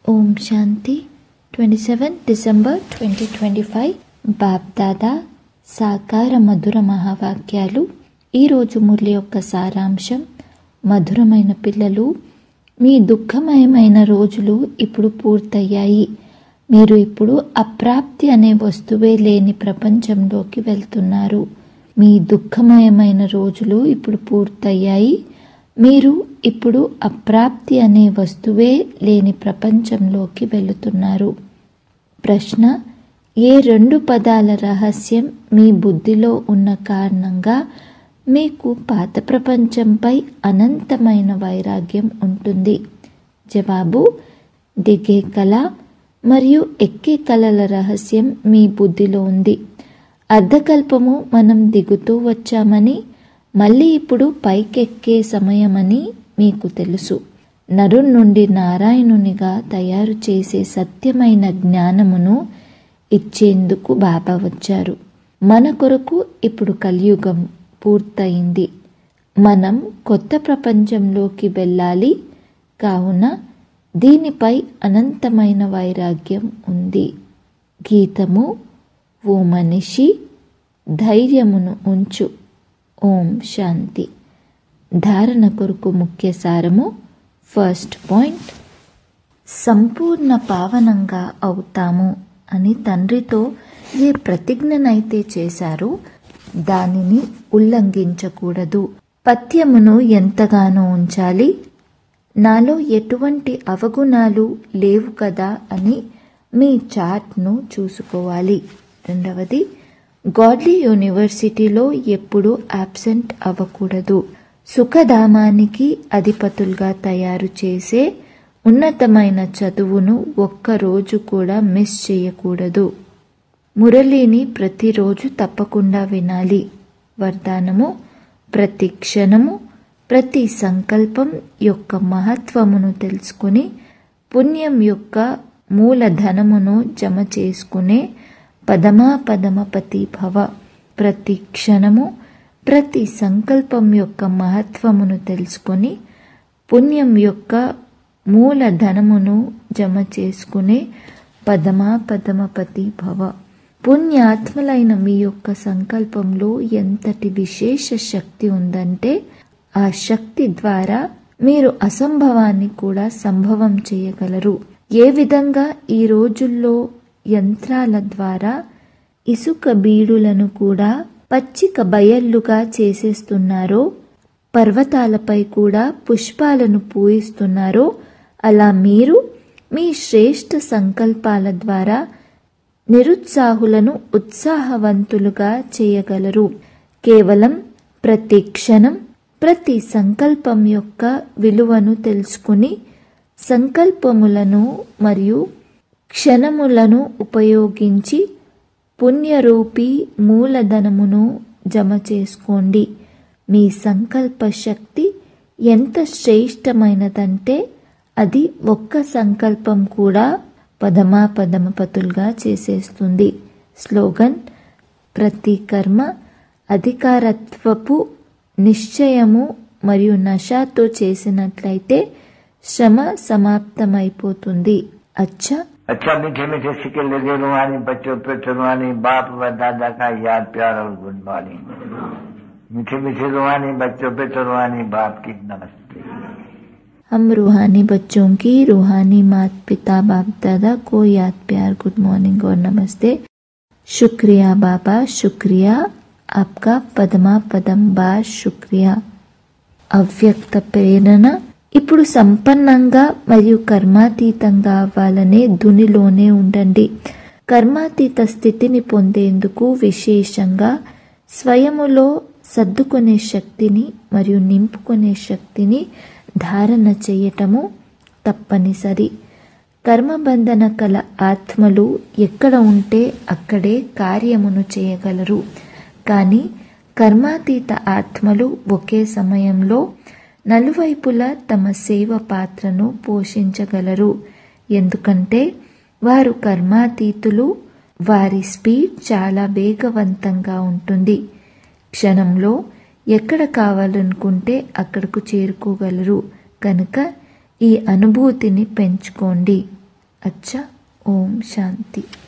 ఓం శాంతి twenty seven December twenty twenty five Bapdada సాకార మధుర మహావాక్యాలు ఈరోజు మురళి యొక్క సారాంశం మధురమైన పిల్లలు మీ దుఃఖమయమైన రోజులు ఇప్పుడు పూర్తయ్యాయి మీరు ఇప్పుడు అప్రాప్తి అనే వస్తువే లేని ప్రపంచంలోకి వెళ్తున్నారు మీ దుఃఖమయమైన రోజులు ఇప్పుడు పూర్తయ్యాయి మీరు ఇప్పుడు అప్రాప్తి అనే వస్తువే లేని ప్రపంచంలోకి వెళుతున్నారు ప్రశ్న ఏ రెండు పదాల రహస్యం మీ బుద్ధిలో ఉన్న కారణంగా మీకు పాత ప్రపంచంపై అనంతమైన వైరాగ్యం ఉంటుంది జవాబు దిగే కళ మరియు ఎక్కే కళల రహస్యం మీ బుద్ధిలో ఉంది అర్ధకల్పము మనం దిగుతూ వచ్చామని మళ్ళీ ఇప్పుడు పైకెక్కే సమయమని మీకు తెలుసు నరు నుండి నారాయణునిగా తయారు చేసే సత్యమైన జ్ఞానమును ఇచ్చేందుకు బాబా వచ్చారు మన కొరకు ఇప్పుడు కలియుగం పూర్తయింది మనం కొత్త ప్రపంచంలోకి వెళ్ళాలి కావున దీనిపై అనంతమైన వైరాగ్యం ఉంది గీతము ఓ మనిషి ధైర్యమును ఉంచు ఓం శాంతి ధారణ కొరకు ముఖ్య సారము ఫస్ట్ పాయింట్ సంపూర్ణ పావనంగా అవుతాము అని తండ్రితో ఏ ప్రతిజ్ఞనైతే చేశారో దానిని ఉల్లంఘించకూడదు పథ్యమును ఎంతగానో ఉంచాలి నాలో ఎటువంటి అవగుణాలు లేవు కదా అని మీ చార్ట్ను చూసుకోవాలి రెండవది గాడ్లీ యూనివర్సిటీలో ఎప్పుడూ అబ్సెంట్ అవ్వకూడదు సుఖధామానికి అధిపతులుగా తయారు చేసే ఉన్నతమైన చదువును ఒక్కరోజు కూడా మిస్ చేయకూడదు మురళిని ప్రతిరోజు తప్పకుండా వినాలి వరదానము ప్రతి క్షణము ప్రతి సంకల్పం యొక్క మహత్వమును తెలుసుకుని పుణ్యం యొక్క మూలధనమును జమ చేసుకునే పదమా పదమపతి భవ ప్రతి క్షణము ప్రతి సంకల్పం యొక్క మహత్వమును తెలుసుకొని పుణ్యం యొక్క మూలధనమును జమ చేసుకునే పదమా పదమపతి భవ పుణ్యాత్మలైన మీ యొక్క సంకల్పంలో ఎంతటి విశేష శక్తి ఉందంటే ఆ శక్తి ద్వారా మీరు అసంభవాన్ని కూడా సంభవం చేయగలరు ఏ విధంగా ఈ రోజుల్లో యంత్రాల ద్వారా ఇసుక బీడులను కూడా పచ్చిక బయల్లుగా చేసేస్తున్నారో పర్వతాలపై కూడా పుష్పాలను పూయిస్తున్నారో అలా మీరు మీ శ్రేష్ఠ సంకల్పాల ద్వారా నిరుత్సాహులను ఉత్సాహవంతులుగా చేయగలరు కేవలం ప్రతి క్షణం ప్రతి సంకల్పం యొక్క విలువను తెలుసుకుని సంకల్పములను మరియు క్షణములను ఉపయోగించి పుణ్యరూపి మూలధనమును జమ చేసుకోండి మీ సంకల్ప శక్తి ఎంత శ్రేష్టమైనదంటే అది ఒక్క సంకల్పం కూడా పదమా పదమపతులుగా చేసేస్తుంది స్లోగన్ ప్రతి కర్మ అధికారత్వపు నిశ్చయము మరియు నషాతో చేసినట్లయితే శ్రమ సమాప్తమైపోతుంది అచ్చా अच्छा मीठे मीठे सिक्के लगे रुहानी बच्चों पे रुहानी बाप व दादा का याद प्यार और गुड मॉर्निंग मीठे मीठे रुहानी बच्चों पे रुहानी बाप की नमस्ते हम रूहानी बच्चों की रूहानी माता पिता बाप दादा को याद प्यार गुड मॉर्निंग और नमस्ते शुक्रिया बाबा शुक्रिया आपका पदमा पदम बार शुक्रिया అవ్యక్త ప్రేరణ ఇప్పుడు సంపన్నంగా మరియు కర్మాతీతంగా అవ్వాలనే ధునిలోనే ఉండండి కర్మాతీత స్థితిని పొందేందుకు విశేషంగా స్వయములో సర్దుకునే శక్తిని మరియు నింపుకునే శక్తిని ధారణ చేయటము తప్పనిసరి కర్మబంధన కల ఆత్మలు ఎక్కడ ఉంటే అక్కడే కార్యమును చేయగలరు కానీ కర్మాతీత ఆత్మలు ఒకే సమయంలో నలువైపులా తమ సేవ పాత్రను పోషించగలరు ఎందుకంటే వారు కర్మాతీతులు వారి స్పీడ్ చాలా వేగవంతంగా ఉంటుంది క్షణంలో ఎక్కడ కావాలనుకుంటే అక్కడకు చేరుకోగలరు కనుక ఈ అనుభూతిని పెంచుకోండి अच्छा ओम शांति